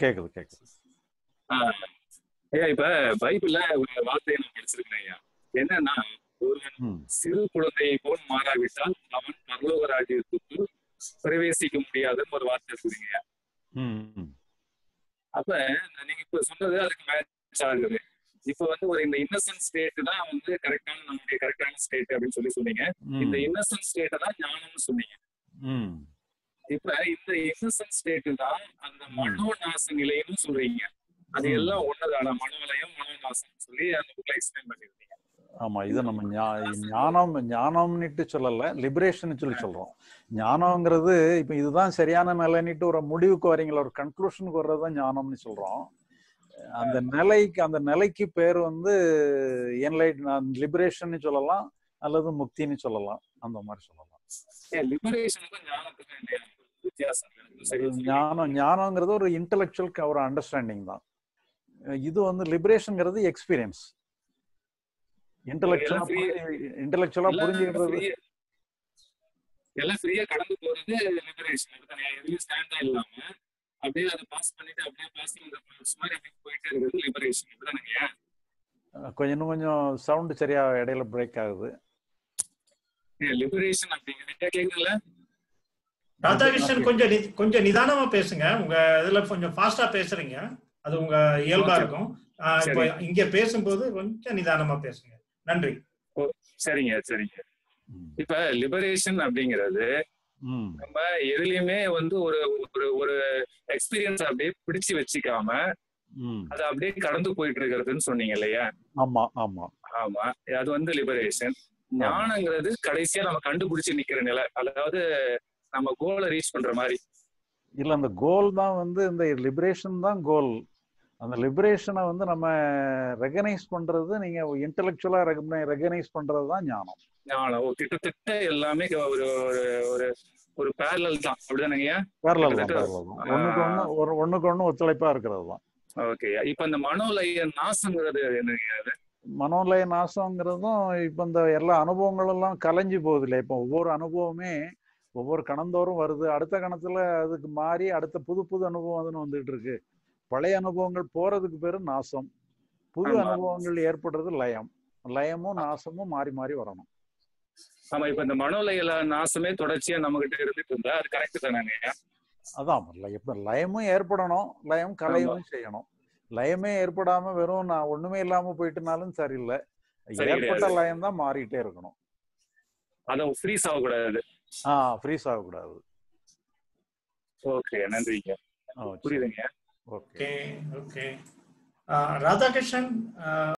கேக்குது கேக்குது ஆஹ் ஐயா இப்ப பைபிள்ல ஒரு வார்த்தையை நான் படிச்சிருக்கேன் ஐயா என்னன்னா ஒருவன் ம் சிறு குழந்தையை போல் மாறாவிட்டால் அவன் பரலோக ராஜ்யத்துக்குள் பிரவேசிக்க முடியாதுன்னு ஒரு வார்த்தை இருக்குதுங்க ஐயா ம் ம். அப்ப நீங்க இப்ப சொன்னது அதுக்கு மேட்ச் ஆகுது இப்ப வந்து ஒரு இந்த இன்னசென்ட் ஸ்டேட் தான் வந்து கரெக்டான நம்முடைய கரெக்டான ஸ்டேட் அப்படின்னு சொல்லி சொன்னீங்க இந்த ம் இன்னசென்ட் ஸ்டேட்டை தான் ஞானம்னு சொன்னீங்க ம் இப்ப இந்த இன்னசென்ட் ஸ்டேட் தான் அந்த மனோநாச நிலைன்னு சொல்றீங்க அது ம். எல்லாம் ஒண்ணுதான மனோலயம் மனோநாசம் சொல்லி அந்த புக்ல எக்ஸ்பிளைன் பண்ணிருந்தீங்க ஆமா இது நம்ம ஞா- ஞானம் ஞானம்னுட்டு சொல்லல லிபரேஷன் சொல்லி சொல்றோம் ஞானம்ங்கிறது இப்ப இதுதான் சரியான நிலைன்னுட்டு ஒரு முடிவுக்கு வரீங்களா ஒரு கன்க்ளூஷனுக்கு வர்றது தான் ஞானம்னு சொல்றோம் அந்த நிலைக்கு அந்த நிலைக்கு பேர் வந்து என்லைட் லிபரேஷன் சொல்லலாம் அல்லது முக்தின்னு சொல்லலாம் அந்த மாதிரி சொல்லலாம் ஏன் லிபரேஷனுக்கும் ஞானத்துக்கும் இல்லையா வித்தியாசம் எனக்கு சரியா சொல்லுங்க. ஞானம் ஞானங்கிறது ஒரு இன்டலெக்சுவல் ஒரு அண்டர்ஸ்டாண்டிங் தான் இது வந்து லிபரேஷன்ங்கிறது எக்ஸ்பீரியன்ஸ் இன்டலெக்சுவலா எல்லாம் free- இன்டலெக்சுவலா எல்லாம் புரிஞ்சுக்கிறது free- எல்லாம் ஃப்ரீயா கடந்து போறது லிபரேஷன் இப்பதான் எதுவும் ஸ்டாண்டா இல்லாம அப்படியே அதை பாஸ் பண்ணிட்டு அப்படியே பாசிங் இந்த ஃபிளக்ஸ் மாதிரி அப்படியே போயிட்டே இருக்கிறது லிபரேஷன் இப்பதானுங்க அஹ் கொஞ்சம் இன்னும் கொஞ்சம் சவுண்ட் சரியா இடையில பிரேக் ஆகுது லிபரேஷன் அப்படிங்கிறது கேக்குதுல்ல ராதாகிருஷ்ணன் கொஞ்சம் நி- கொஞ்சம் நிதானமா பேசுங்க உங்க இதுல கொஞ்சம் ஃபாஸ்டா பேசுறீங்க அது உங்க இயல்பா Okay. இருக்கும் ஆஹ் இப்போ சரி. இங்க பேசும்போது கொஞ்சம் நிதானமா பேசுங்க நன்றி சரிங்க சரிங்க ம். இப்ப லிபரேஷன் அப்படிங்கிறது ம் நம்ம எதுலயுமே வந்து ஒரு ஒரு ஒரு எக்ஸ்பீரியன்ஸ் அப்படியே பிடிச்சு வச்சுக்காம ம் அதை அப்படியே கடந்து போயிட்டு இருக்கிறதுன்னு சொன்னீங்க இல்லையா ஆமா ஆமா ஆமா அது வந்து லிபரேஷன் ஞானங்கிறது கடைசியா நம்ம கண்டுபிடிச்சு நிக்கிற நிலை அதாவது நம்ம கோலை ரீச் பண்ற மாதிரி இல்ல அந்த கோல் தான் வந்து இந்த லிபரேஷன் தான் கோல் அந்த லிபரேஷனை வந்து நம்ம ரெகனைஸ் பண்றது நீங்க இன்டெலெக்சுவலா ரெகனைஸ் பண்றது தான் ஞானம் ஞானம் ஓ, கிட்டத்தட்ட எல்லாமே ஒரு ஒரு ஒரு ஒரு பேரலல் தான் அப்படிதானங்கய்யா பேரலல் தான் கிட்டத்தட்ட- parallel தான் ஒண்ணுக்கு ஒண்ணு ஒரு ஒண்ணுக்கு ஒண்ணு ஒத்துழைப்பா இருக்கிறது தான் ஓகே இப்ப இந்த மனோலய நாசங்கிறது என்னங்க அது மனோலய நாசங்கிறதும் இப்ப இந்த எல்லா அனுபவங்கள் எல்லாம் கலைஞ்சு போகுது இல்லையா இப்போ ஒவ்வொரு அனுபவமே ஒவ்வொரு கணந்தோறும் வருது அடுத்த கணத்துல அதுக்கு மாறி அடுத்த புது புது அனுபவம் அதுன்னு வந்துட்டு இருக்கு பழைய அனுபவங்கள் போறதுக்கு பேரு நாசம் புது ஆமா. அனுபவங்கள் ஏற்படுறது லயம் லயமும் நாசமும் மாறி மாறி வரணும் ஆமா இப்ப இந்த மனோலய நாசமே தொடர்ச்சியா நம்ம கிட்ட இருந்துட்டு இருந்தா அது கரெக்ட் தானேங்கய்யா அதான் ல- இப்ப லயமும் ஏற்படணும் லயம் கலையவும் செய்யணும் லயமே ஏற்படாம வெறும் நான் ஒண்ணுமே இல்லாம போயிட்டுனாலும் சரியில்லை சரி ஏற்பட்ட கிடையாது. லயம் தான் மாறிட்டே இருக்கணும் அதை ஃப்ரீஸ் ஆகக்கூடாது ஆஹ் ஃப்ரீஸ் ஆகக்கூடாது ஓகே நன்றிங்க ஓ, சரி. புரியுதுங்க ஓகே ஓகே ஓகே ராதாகிருஷ்ணன் ஆஹ்